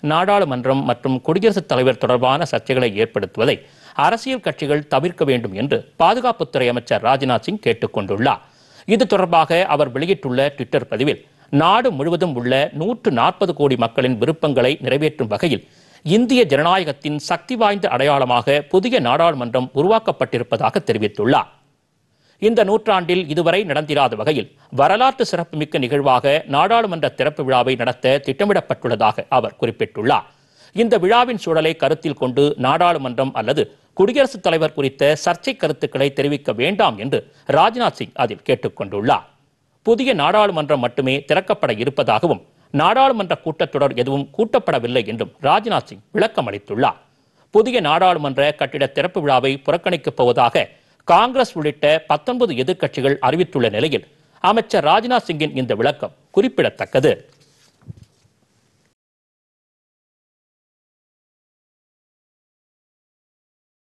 நாடாளுமன்றம் மற்றும் குடியரசுத் தலைவர் தொடர்பான சர்ச்சைகளை ஏற்படுத்துவதை அரசியல் கட்சிகள் தவிர்க்க வேண்டும் என்று பாதுகாப்புத்துறை அமைச்சர் ராஜ்நாத் சிங் கேட்டுக் கொண்டுள்ளார் இது தொடர்பாக அவர் வெளியிட்டுள்ள ட்விட்டர் பதிவில் நாடு முழுவதும் உள்ள நூற்று நாற்பது கோடி மக்களின் விருப்பங்களை நிறைவேற்றும் வகையில் இந்திய ஜனநாயகத்தின் சக்தி வாய்ந்த அடையாளமாக புதிய நாடாளுமன்றம் உருவாக்கப்பட்டிருப்பதாக தெரிவித்துள்ளார் இந்த நூற்றாண்டில் இதுவரை நடந்திராத வகையில் வரலாற்று சிறப்புமிக்க நிகழ்வாக நாடாளுமன்ற திறப்பு விழாவை நடத்த திட்டமிடப்பட்டுள்ளதாக அவர் குறிப்பிட்டுள்ளார் இந்த விழாவின் சூழலை கருத்தில் கொண்டு நாடாளுமன்றம் அல்லது குடியரசுத் தலைவர் குறித்த சர்ச்சை கருத்துக்களை தெரிவிக்க வேண்டாம் என்று ராஜ்நாத் சிங் அதில் கேட்டுக் கொண்டுள்ளார் புதிய நாடாளுமன்றம் மட்டுமே திறக்கப்பட இருப்பதாகவும் நாடாளுமன்ற கூட்டத்தொடர் எதுவும் கூட்டப்படவில்லை என்றும் ராஜ்நாத் சிங் விளக்கம் அளித்துள்ளார் புதிய நாடாளுமன்ற கட்டிட திறப்பு விழாவை புறக்கணிக்கப் போவதாக காங்கிரஸ் உள்ளிட்ட பத்தொன்பது எதிர்க்கட்சிகள் அறிவித்துள்ள நிலையில் அமைச்சர் ராஜ்நாத் சிங்கின் இந்த விளக்கம் குறிப்பிடத்தக்கது